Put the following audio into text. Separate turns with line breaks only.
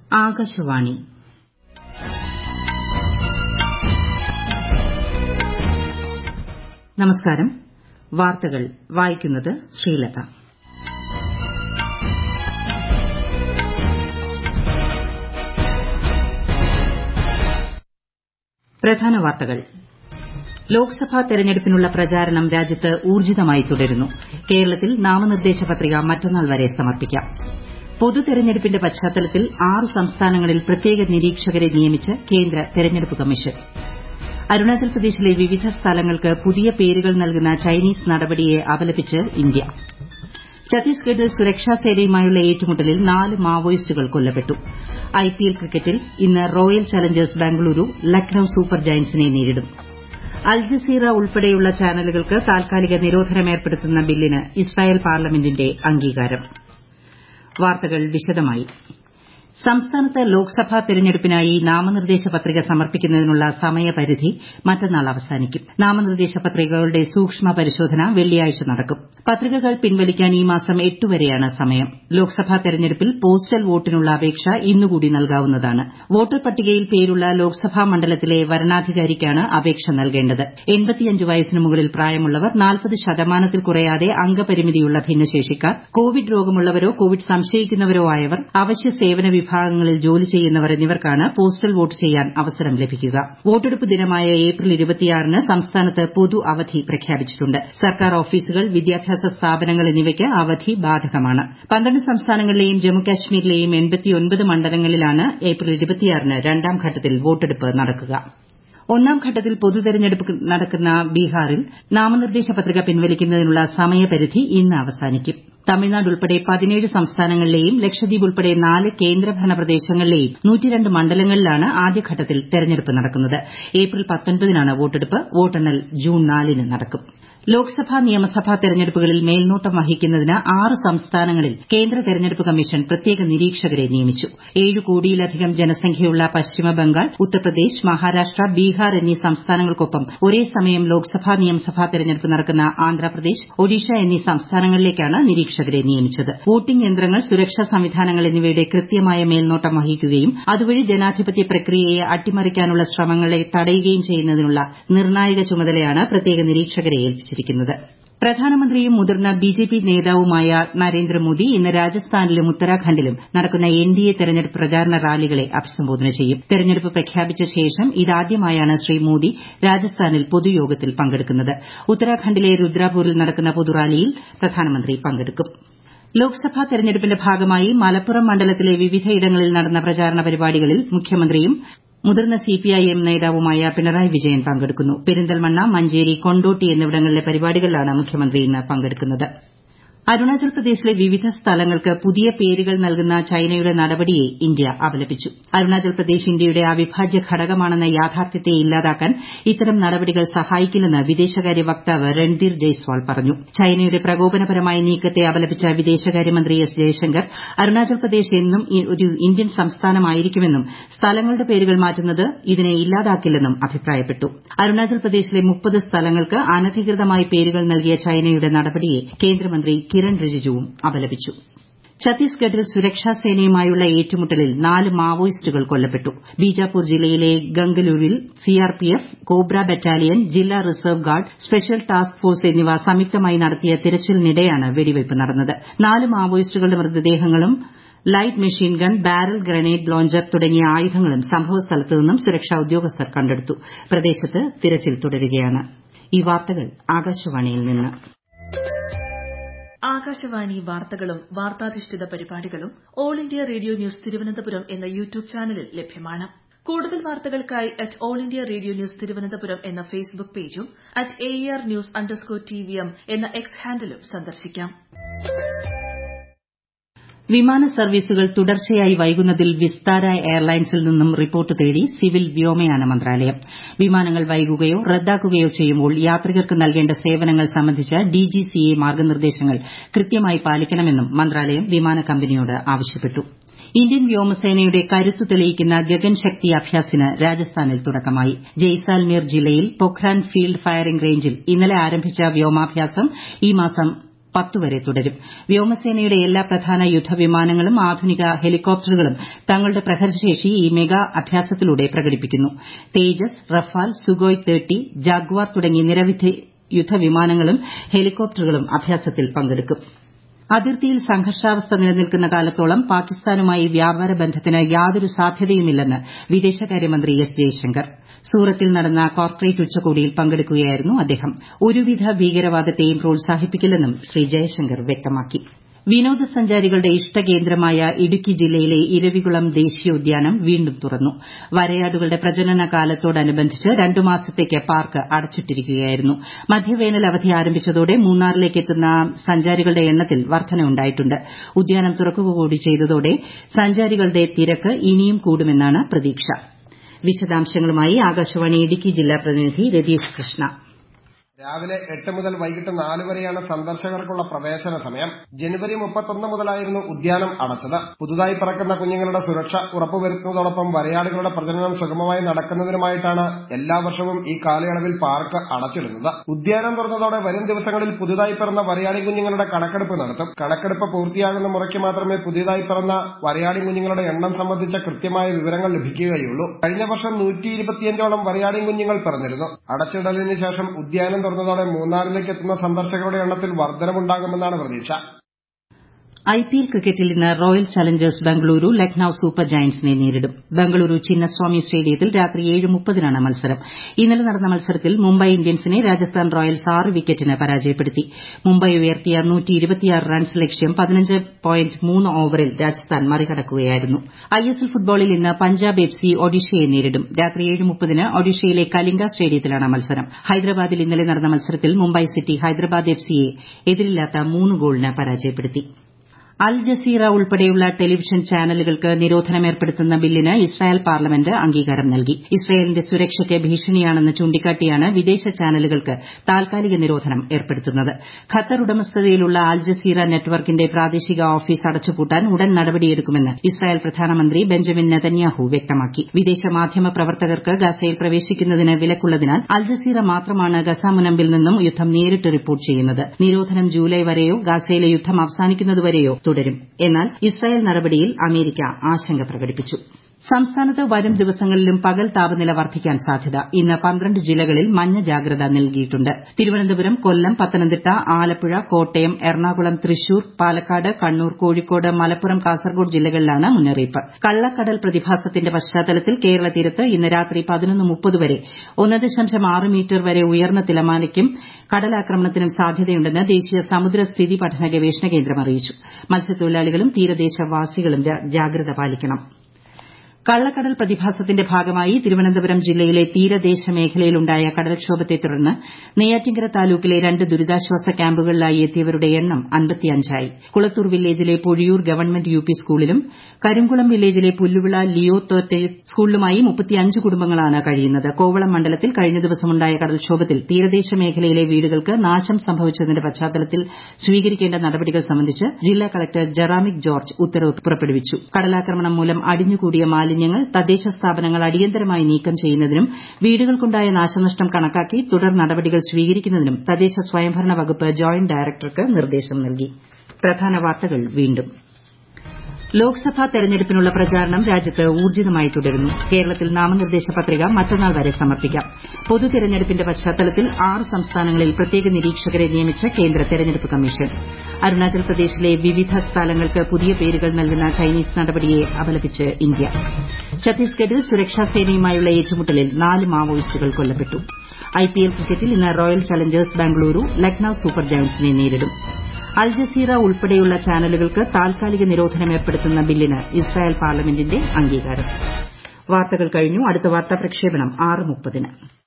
ആകാശവാണി നമസ്കാരം വാർത്തകൾ വായിക്കുന്നത് ശ്രീലത പ്രധാന വാർത്തകൾ ലോക്സഭാ തെരഞ്ഞെടുപ്പിനുള്ള പ്രചാരണം രാജ്യത്ത് ഊർജ്ജിതമായി തുടരുന്നു കേരളത്തിൽ നാമനിർദ്ദേശ പത്രിക മറ്റന്നാൾ വരെ സമർപ്പിക്കാം പൊതു തെരഞ്ഞെടുപ്പിന്റെ പശ്ചാത്തലത്തിൽ ആറ് സംസ്ഥാനങ്ങളിൽ പ്രത്യേക നിരീക്ഷകരെ നിയമിച്ച് കേന്ദ്ര തെരഞ്ഞെടുപ്പ് കമ്മീഷൻ അരുണാചൽ പ്രദേശിലെ വിവിധ സ്ഥലങ്ങൾക്ക് പുതിയ പേരുകൾ നൽകുന്ന ചൈനീസ് നടപടിയെ അപലപിച്ച് ഇന്ത്യ ഛത്തീസ്ഗഡിൽ സുരക്ഷാ സേനയുമായുള്ള ഏറ്റുമുട്ടലിൽ നാല് മാവോയിസ്റ്റുകൾ കൊല്ലപ്പെട്ടു ഐപിഎൽ ക്രിക്കറ്റിൽ ഇന്ന് Royal Challengers Bengaluru Lucknow Super ജയന്റ്സിനെ നേരിടും അൽ ജസീറ ഉൾപ്പെടെയുള്ള ചാനലുകൾക്ക് താൽക്കാലിക നിരോധനം ഏർപ്പെടുത്തുന്ന ബില്ലിന് ഇസ്രായേൽ പാർലമെന്റിന്റെ അംഗീകാരം വാർത്തകൾ വിശദമായി സംസ്ഥാനത്ത് ലോക്സഭാ തെരഞ്ഞെടുപ്പിനായി നാമനിർദ്ദേശ പത്രിക സമർപ്പിക്കുന്നതിനുള്ള സമയപരിധി മറ്റന്നാൾ അവസാനിക്കും നാമനിർദ്ദേശ പത്രികകളുടെ സൂക്ഷ്മ പരിശോധന വെള്ളിയാഴ്ച നടക്കും പത്രികകൾ പിൻവലിക്കാൻ ഈ മാസം എട്ട് വരെയാണ് സമയം ലോക്സഭാ തെരഞ്ഞെടുപ്പിൽ പോസ്റ്റൽ വോട്ടിനുള്ള അപേക്ഷ ഇന്നുകൂടി നൽകാവുന്നതാണ് വോട്ടർ പട്ടികയിൽ പേരുള്ള ലോക്സഭാ മണ്ഡലത്തിലെ വരണാധികാരിക്കാണ് അപേക്ഷ നൽകേണ്ടത് വയസ്സിന് മുകളിൽ പ്രായമുള്ളവർ നാൽപ്പത് ശതമാനത്തിൽ കുറയാതെ അംഗപരിമിതിയുള്ള ഭിന്നശേഷിക്കാർ കോവിഡ് രോഗമുള്ളവരോ കോവിഡ് സംശയിക്കുന്നവരോ ആയവർ അവശ്യ സേവന വിഭാഗങ്ങളിൽ ജോലി ചെയ്യുന്നവർ എന്നിവർക്കാണ് പോസ്റ്റൽ വോട്ട് ചെയ്യാൻ അവസരം ലഭിക്കുക വോട്ടെടുപ്പ് ദിനമായ ഏപ്രിൽ ന് സംസ്ഥാനത്ത് പൊതു അവധി പ്രഖ്യാപിച്ചിട്ടുണ്ട് സർക്കാർ ഓഫീസുകൾ വിദ്യാഭ്യാസ സ്ഥാപനങ്ങൾ എന്നിവയ്ക്ക് അവധി ബാധകമാണ് പന്ത്രണ്ട് സംസ്ഥാനങ്ങളിലെയും ജമ്മുകാശ്മീരിലെയും മണ്ഡലങ്ങളിലാണ് ഏപ്രിൽ ന് രണ്ടാം ഘട്ടത്തിൽ വോട്ടെടുപ്പ് നടക്കുക ഒന്നാം ഘട്ടത്തിൽ പൊതു തെരഞ്ഞെടുപ്പ് നടക്കുന്ന ബീഹാറിൽ നാമനിർദ്ദേശ പത്രിക പിൻവലിക്കുന്നതിനുള്ള സമയപരിധി ഇന്ന് അവസാനിക്കും തമിഴ്നാട് ഉൾപ്പെടെ പതിനേഴ് സംസ്ഥാനങ്ങളിലെയും ലക്ഷദ്വീപ് ഉൾപ്പെടെ നാല് കേന്ദ്രഭരണ പ്രദേശങ്ങളിലെയും മണ്ഡലങ്ങളിലാണ് ആദ്യഘട്ടത്തിൽ തെരഞ്ഞെടുപ്പ് നടക്കുന്നത് ഏപ്രിൽ നാണ് വോട്ടെടുപ്പ് വോട്ടെണ്ണൽ ജൂൺ നാലിന് നടക്കും ലോക്സഭാ നിയമസഭാ തെരഞ്ഞെടുപ്പുകളിൽ മേൽനോട്ടം വഹിക്കുന്നതിന് ആറ് സംസ്ഥാനങ്ങളിൽ കേന്ദ്ര തെരഞ്ഞെടുപ്പ് കമ്മീഷൻ പ്രത്യേക നിരീക്ഷകരെ നിയമിച്ചു ഏഴ് കോടിയിലധികം ജനസംഖ്യയുള്ള പശ്ചിമബംഗാൾ ഉത്തർപ്രദേശ് മഹാരാഷ്ട്ര ബീഹാർ എന്നീ സംസ്ഥാനങ്ങൾക്കൊപ്പം ഒരേ സമയം ലോക്സഭാ നിയമസഭാ തെരഞ്ഞെടുപ്പ് നടക്കുന്ന ആന്ധ്രാപ്രദേശ് ഒഡീഷ എന്നീ സംസ്ഥാനങ്ങളിലേക്കാണ് നിരീക്ഷകരെ നിയമിച്ചത് വോട്ടിംഗ് യന്ത്രങ്ങൾ സുരക്ഷാ സംവിധാനങ്ങൾ എന്നിവയുടെ കൃത്യമായ മേൽനോട്ടം വഹിക്കുകയും അതുവഴി ജനാധിപത്യ പ്രക്രിയയെ അട്ടിമറിക്കാനുള്ള ശ്രമങ്ങളെ തടയുകയും ചെയ്യുന്നതിനുള്ള നിർണായക ചുമതലയാണ് പ്രത്യേക നിരീക്ഷകരെ ഏൽപ്പിച്ചിരിക്കുന്നത് പ്രധാനമന്ത്രിയും മുതിർന്ന ബിജെപി നേതാവുമായ നരേന്ദ്രമോദി ഇന്ന് രാജസ്ഥാനിലും ഉത്തരാഖണ്ഡിലും നടക്കുന്ന എൻഡിഎ തെരഞ്ഞെടുപ്പ് പ്രചാരണ റാലികളെ അഭിസംബോധന ചെയ്യും തെരഞ്ഞെടുപ്പ് പ്രഖ്യാപിച്ച ശേഷം ഇതാദ്യമായാണ് ശ്രീ മോദി രാജസ്ഥാനിൽ പൊതുയോഗത്തിൽ പങ്കെടുക്കുന്നത് ഉത്തരാഖണ്ഡിലെ രുദ്രാപൂരിൽ നടക്കുന്ന പൊതുറാലിയിൽ പ്രധാനമന്ത്രി പങ്കെടുക്കും ലോക്സഭാ തെരഞ്ഞെടുപ്പിന്റെ ഭാഗമായി മലപ്പുറം മണ്ഡലത്തിലെ വിവിധയിടങ്ങളിൽ നടന്ന പ്രചാരണ പരിപാടികളിൽ മുഖ്യമന്ത്രിയും മുതിർന്ന സിപിഐഎം നേതാവുമായ പിണറായി വിജയൻ പങ്കെടുക്കുന്നു പെരിന്തൽമണ്ണ മഞ്ചേരി കൊണ്ടോട്ടി എന്നിവിടങ്ങളിലെ പരിപാടികളിലാണ് മുഖ്യമന്ത്രി ഇന്ന് പങ്കെടുക്കുന്നത് അരുണാചൽ പ്രദേശിലെ വിവിധ സ്ഥലങ്ങൾക്ക് പുതിയ പേരുകൾ നൽകുന്ന ചൈനയുടെ നടപടിയെ ഇന്ത്യ അപലപിച്ചു അരുണാചൽ പ്രദേശ് ഇന്ത്യയുടെ അവിഭാജ്യ ഘടകമാണെന്ന യാഥാർത്ഥ്യത്തെ ഇല്ലാതാക്കാൻ ഇത്തരം നടപടികൾ സഹായിക്കില്ലെന്ന് വിദേശകാര്യ വക്താവ് രൺധീർ ജയ്സ്വാൾ പറഞ്ഞു ചൈനയുടെ പ്രകോപനപരമായ നീക്കത്തെ അപലപിച്ച വിദേശകാര്യമന്ത്രി എസ് ജയശങ്കർ അരുണാചൽ പ്രദേശ് എന്നും ഒരു ഇന്ത്യൻ സംസ്ഥാനമായിരിക്കുമെന്നും സ്ഥലങ്ങളുടെ പേരുകൾ മാറ്റുന്നത് ഇതിനെ ഇല്ലാതാക്കില്ലെന്നും അഭിപ്രായപ്പെട്ടു അരുണാചൽ പ്രദേശിലെ മുപ്പത് സ്ഥലങ്ങൾക്ക് അനധികൃതമായി പേരുകൾ നൽകിയ ചൈനയുടെ നടപടിയെ കേന്ദ്രമന്ത്രി കിരൺ റിജിജുവും അപലപിച്ചു ഛത്തീസ്ഗഡിൽ സുരക്ഷാ സേനയുമായുള്ള ഏറ്റുമുട്ടലിൽ നാല് മാവോയിസ്റ്റുകൾ കൊല്ലപ്പെട്ടു ബീജാപൂർ ജില്ലയിലെ ഗംഗലൂരിൽ സിആർപിഎഫ് കോബ്ര ബറ്റാലിയൻ ജില്ലാ reserve guard special task force എന്നിവ സംയുക്തമായി നടത്തിയ തിരച്ചിലിനിടെയാണ് വെടിവയ്പ് നടന്നത് നാല് മാവോയിസ്റ്റുകളുടെ മൃതദേഹങ്ങളും light machine gun barrel grenade launcher തുടങ്ങിയ ആയുധങ്ങളും സംഭവസ്ഥലത്ത് നിന്നും സുരക്ഷാ ഉദ്യോഗസ്ഥർ കണ്ടെടുത്തു പ്രദേശത്ത് തിരച്ചിൽ തുടരുകയാണ് ഈ വാർത്തകൾ ആകാശവാണിയിൽ നിന്ന്
ആകാശവാണി വാർത്തകളും വാർത്താധിഷ്ഠിത പരിപാടികളും All India Radio news Thiruvananthapuram എന്ന യൂട്യൂബ് ചാനലിൽ ലഭ്യമാണ് കൂടുതൽ വാർത്തകൾക്കായി at All India Radio news Thiruvananthapuram എന്ന ഫേസ്ബുക്ക് പേജും at A R news underscore T V M എന്ന എക്സ് ഹാൻഡിലും സന്ദർശിക്കാം
വിമാന സർവീസുകൾ തുടർച്ചയായി വൈകുന്നതിൽ വിസ്താര എയർലൈൻസിൽ നിന്നും റിപ്പോർട്ട് തേടി സിവിൽ വ്യോമയാന മന്ത്രാലയം വിമാനങ്ങൾ വൈകുകയോ റദ്ദാക്കുകയോ ചെയ്യുമ്പോൾ യാത്രികർക്ക് നൽകേണ്ട സേവനങ്ങൾ സംബന്ധിച്ച ഡിജിസിഎ മാർഗ്ഗനിർദ്ദേശങ്ങൾ കൃത്യമായി പാലിക്കണമെന്നും മന്ത്രാലയം വിമാന കമ്പനിയോട് ആവശ്യപ്പെട്ടു ഇന്ത്യൻ വ്യോമസേനയുടെ കരുത്ത് തെളിയിക്കുന്ന ഗഗൻ ശക്തി അഭ്യാസിന് രാജസ്ഥാനിൽ തുടക്കമായി ജയ്സാൽമീർ ജില്ലയിൽ പൊഖ്രാൻ ഫീൽഡ് ഫയറിംഗ് റേഞ്ചിൽ ഇന്നലെ ആരംഭിച്ച വ്യോമാഭ്യാസം ഈ മാസം പത്ത് വരെ തുടരും വ്യോമസേനയുടെ എല്ലാ പ്രധാന യുദ്ധവിമാനങ്ങളും ആധുനിക ഹെലികോപ്റ്ററുകളും തങ്ങളുടെ പ്രഹരശേഷി ഈ മെഗാ അഭ്യാസത്തിലൂടെ പ്രകടിപ്പിക്കുന്നു Tejas Rafale Sukhoi thirty Jaguar തുടങ്ങി നിരവധി യുദ്ധവിമാനങ്ങളും ഹെലികോപ്റ്ററുകളും അഭ്യാസത്തിൽ പങ്കെടുക്കും അതിർത്തിയിൽ സംഘർഷാവസ്ഥ നിലനിൽക്കുന്ന കാലത്തോളം പാകിസ്ഥാനുമായി വ്യാപാര ബന്ധത്തിന് യാതൊരു സാധ്യതയുമില്ലെന്ന് വിദേശകാര്യമന്ത്രി എസ് ജയശങ്കർ സൂറത്തിൽ നടന്ന കോർപ്പറേറ്റ് ഉച്ചകോടിയിൽ പങ്കെടുക്കുകയായിരുന്നു അദ്ദേഹം ഒരുവിധ ഭീകരവാദത്തെയും പ്രോത്സാഹിപ്പിക്കില്ലെന്നും ശ്രീ ജയശങ്കർ വ്യക്തമാക്കി വിനോദസഞ്ചാരികളുടെ ഇഷ്ടകേന്ദ്രമായ ഇടുക്കി ജില്ലയിലെ ഇരവികുളം ദേശീയോദ്യാനം വീണ്ടും തുറന്നു വരയാടുകളുടെ പ്രജനന കാലത്തോടനുബന്ധിച്ച് രണ്ടു മാസത്തേക്ക് പാർക്ക് അടച്ചിട്ടിരിക്കുകയായിരുന്നു മധ്യവേനൽ അവധി ആരംഭിച്ചതോടെ മൂന്നാറിലേക്ക് എത്തുന്ന സഞ്ചാരികളുടെ എണ്ണത്തിൽ വർധനയുണ്ടായിട്ടുണ്ട് ഉദ്യാനം തുറക്കുക കൂടി ചെയ്തതോടെ സഞ്ചാരികളുടെ തിരക്ക് ഇനിയും കൂടുമെന്നാണ് പ്രതീക്ഷ വിശദാംശങ്ങളുമായി ആകാശവാണി ഇടുക്കി ജില്ലാ പ്രതിനിധി രതീഷ് കൃഷ്ണ
രാവിലെ എട്ട് മുതൽ വൈകിട്ട് നാല് വരെയാണ് സന്ദർശകർക്കുള്ള പ്രവേശന സമയം ജനുവരി മുപ്പത്തൊന്ന് മുതലായിരുന്നു ഉദ്യാനം അടച്ചത് പുതുതായി പിറക്കുന്ന കുഞ്ഞുങ്ങളുടെ സുരക്ഷ ഉറപ്പുവരുത്തുന്നതോടൊപ്പം വരയാടുകളുടെ പ്രജനനം സുഗമമായി നടക്കുന്നതിനുമായിട്ടാണ് എല്ലാ വർഷവും ഈ കാലയളവിൽ പാർക്ക് അടച്ചിടുന്നത് ഉദ്യാനം തുറന്നതോടെ വരും ദിവസങ്ങളിൽ പുതുതായി പിറന്ന വരയാടി കുഞ്ഞുങ്ങളുടെ കണക്കെടുപ്പ് നടത്തും കണക്കെടുപ്പ് പൂർത്തിയാകുന്ന മുറയ്ക്ക് മാത്രമേ പുതിയതായി പിറന്ന വരയാടി കുഞ്ഞുങ്ങളുടെ എണ്ണം സംബന്ധിച്ച കൃത്യമായ വിവരങ്ങൾ ലഭിക്കുകയുള്ളൂ കഴിഞ്ഞ വർഷം നൂറ്റി ഇരുപത്തിയഞ്ചോളം വരയാടി കുഞ്ഞുങ്ങൾ പിറന്നിരുന്നു അടച്ചിടലിന് ശേഷം ഉദ്യാനം തുറന്നതോടെ മൂന്നാറിലേക്ക് എത്തുന്ന സന്ദർശകരുടെ എണ്ണത്തിൽ വർധനമുണ്ടാകുമെന്നാണ് പ്രതീക്ഷ
ഐപിഎൽ ക്രിക്കറ്റിൽ ഇന്ന് Royal Challengers Bengaluru Lucknow Super ജയന്റ്സിനെ നേരിടും ബംഗളൂരു ചിന്നസ്വാമി സ്റ്റേഡിയത്തിൽ രാത്രി ഏഴ് മുപ്പതിനാണ് മത്സരം ഇന്നലെ നടന്ന മത്സരത്തിൽ മുംബൈ ഇന്ത്യൻസിനെ രാജസ്ഥാൻ റോയൽസ് ആറ് വിക്കറ്റിന് പരാജയപ്പെടുത്തി മുംബൈ ഉയർത്തിയ റൺസ് ലക്ഷ്യം ഓവറിൽ രാജസ്ഥാൻ മറികടക്കുകയായിരുന്നു ഐഎസ്എൽ ഫുട്ബോളിൽ ഇന്ന് പഞ്ചാബ് എഫ് സി ഒഡീഷയെ നേരിടും രാത്രി ഏഴ് മുപ്പതിന് ഒഡീഷയിലെ കലിംഗ സ്റ്റേഡിയത്തിലാണ് മത്സരം ഹൈദരാബാദിൽ ഇന്നലെ നടന്ന മത്സരത്തിൽ മുംബൈ സിറ്റി ഹൈദരാബാദ് എഫ് സിയെ എതിരില്ലാത്ത മൂന്ന് ഗോളിന് പരാജയപ്പെടുത്തി അൽ ജസീറ ഉൾപ്പെടെയുള്ള ടെലിവിഷൻ ചാനലുകൾക്ക് നിരോധനം ഏർപ്പെടുത്തുന്ന ബില്ലിന് ഇസ്രായേൽ പാർലമെന്റ് അംഗീകാരം നൽകി ഇസ്രായേലിന്റെ സുരക്ഷയ്ക്ക് ഭീഷണിയാണെന്ന് ചൂണ്ടിക്കാട്ടിയാണ് വിദേശ ചാനലുകൾക്ക് താൽക്കാലിക നിരോധനം ഏർപ്പെടുത്തുന്നത് ഖത്തർ ഉടമസ്ഥതയിലുള്ള അൽ ജസീറ നെറ്റ്വർക്കിന്റെ പ്രാദേശിക ഓഫീസ് അടച്ചുപൂട്ടാൻ ഉടൻ നടപടിയെടുക്കുമെന്ന് ഇസ്രായേൽ പ്രധാനമന്ത്രി ബെഞ്ചമിൻ നെതന്യാഹു വ്യക്തമാക്കി വിദേശ മാധ്യമ പ്രവർത്തകർക്ക് ഗസയിൽ പ്രവേശിക്കുന്നതിന് വിലക്കുള്ളതിനാൽ അൽ ജസീറ മാത്രമാണ് ഗസ മുനമ്പിൽ നിന്നും യുദ്ധം നേരിട്ട് റിപ്പോർട്ട് ചെയ്യുന്നത് നിരോധനം ജൂലൈ വരെയോ ഗാസയിലെ യുദ്ധം അവസാനിക്കുന്നതുവരെയോ തുടരും എന്നാൽ ഇസ്രായേൽ നടപടിയിൽ അമേരിക്ക ആശങ്ക പ്രകടിപ്പിച്ചു സംസ്ഥാനത്ത് വരും ദിവസങ്ങളിലും പകൽ താപനില വർദ്ധിക്കാൻ സാധ്യത ഇന്ന് പന്ത്രണ്ട് ജില്ലകളിൽ മഞ്ഞ ജാഗ്രത നൽകിയിട്ടുണ്ട് തിരുവനന്തപുരം കൊല്ലം പത്തനംതിട്ട ആലപ്പുഴ കോട്ടയം എറണാകുളം തൃശൂർ പാലക്കാട് കണ്ണൂർ കോഴിക്കോട് മലപ്പുറം കാസർഗോഡ് ജില്ലകളിലാണ് മുന്നറിയിപ്പ് കള്ളക്കടൽ പ്രതിഭാസത്തിന്റെ പശ്ചാത്തലത്തിൽ കേരള തീരത്ത് ഇന്ന് രാത്രി പതിനൊന്ന് മുപ്പത് വരെ ഒന്ന് ദശാംശം ആറ് മീറ്റർ വരെ ഉയർന്ന തിരമാലയ്ക്കും കടലാക്രമണത്തിനും സാധ്യതയുണ്ടെന്ന് ദേശീയ സമുദ്ര സ്ഥിതി പഠന ഗവേഷണ കേന്ദ്രം അറിയിച്ചു മത്സ്യത്തൊഴിലാളികളും തീരദേശവാസികളും ജാഗ്രത പാലിക്കണം കള്ളക്കടൽ പ്രതിഭാസത്തിന്റെ ഭാഗമായി തിരുവനന്തപുരം ജില്ലയിലെ തീരദേശ മേഖലയിലുണ്ടായ കടൽക്ഷോഭത്തെ തുടർന്ന് നെയ്യാറ്റിൻകര താലൂക്കിലെ രണ്ട് ദുരിതാശ്വാസ ക്യാമ്പുകളിലായി എത്തിയവരുടെ എണ്ണം അൻപത്തിയഞ്ചായി കുളത്തൂർ വില്ലേജിലെ പൊഴിയൂർ ഗവൺമെന്റ് യുപി സ്കൂളിലും കരിങ്കുളം വില്ലേജിലെ പുല്ലുവിള ലിയോ തോറ്റേജ് സ്കൂളിലുമായി മുപ്പത്തിയഞ്ച് കുടുംബങ്ങളാണ് കഴിയുന്നത് കോവളം മണ്ഡലത്തിൽ കഴിഞ്ഞ ദിവസമുണ്ടായ കടൽക്ഷോഭത്തിൽ തീരദേശ മേഖലയിലെ വീടുകൾക്ക് നാശം സംഭവിച്ചതിന്റെ പശ്ചാത്തലത്തിൽ സ്വീകരിക്കേണ്ട നടപടികൾ സംബന്ധിച്ച് ജില്ലാ കളക്ടർ ജെറാമിക് ജോർജ് ഉത്തരവ് പുറപ്പെടുവിച്ചു കടലാക്രമണം മൂലം അടിഞ്ഞുകൂടിയ മാലിന്യങ്ങൾ തദ്ദേശ സ്ഥാപനങ്ങൾ അടിയന്തരമായി നീക്കം ചെയ്യുന്നതിനും വീടുകൾക്കുണ്ടായ നാശനഷ്ടം കണക്കാക്കി തുടർ നടപടികൾ സ്വീകരിക്കുന്നതിനും തദ്ദേശ സ്വയംഭരണ വകുപ്പ് ജോയിന്റ് ഡയറക്ടർക്ക് നിർദ്ദേശം നൽകി പ്രധാന വാർത്തകൾ വീണ്ടും ലോക്സഭാ തെരഞ്ഞെടുപ്പിനുള്ള പ്രചാരണം രാജ്യത്ത് ഊർജിതമായി തുടരുന്നു കേരളത്തിൽ നാമനിർദ്ദേശ പത്രിക മറ്റന്നാൾ വരെ സമർപ്പിക്കാം പൊതു തെരഞ്ഞെടുപ്പിന്റെ പശ്ചാത്തലത്തിൽ ആറ് സംസ്ഥാനങ്ങളിൽ പ്രത്യേക നിരീക്ഷകരെ നിയമിച്ച് കേന്ദ്ര തെരഞ്ഞെടുപ്പ് കമ്മീഷൻ അരുണാചൽ പ്രദേശിലെ വിവിധ സ്ഥലങ്ങൾക്ക് പുതിയ പേരുകൾ നൽകുന്ന ചൈനീസ് നടപടിയെ അപലപിച്ച് ഇന്ത്യ ഛത്തീസ്ഗഡിൽ സുരക്ഷാ സേനയുമായുള്ള ഏറ്റുമുട്ടലിൽ നാല് മാവോയിസ്റ്റുകൾ കൊല്ലപ്പെട്ടു ഐപിഎൽ ക്രിക്കറ്റിൽ ഇന്ന് Royal Challengers Bengaluru Lucknow Super ജയന്റ്സിനെ നേരിടും അൽ ജസീറ ഉൾപ്പെടെയുള്ള ചാനലുകൾക്ക് താൽക്കാലിക നിരോധനം ഏർപ്പെടുത്തുന്ന ബില്ലിന് ഇസ്രായേൽ പാർലമെന്റിന്റെ അംഗീകാരം വാർത്തകൾ കഴിഞ്ഞു അടുത്ത വാർത്താ പ്രക്ഷേപണം ആറ് മുപ്പതിന്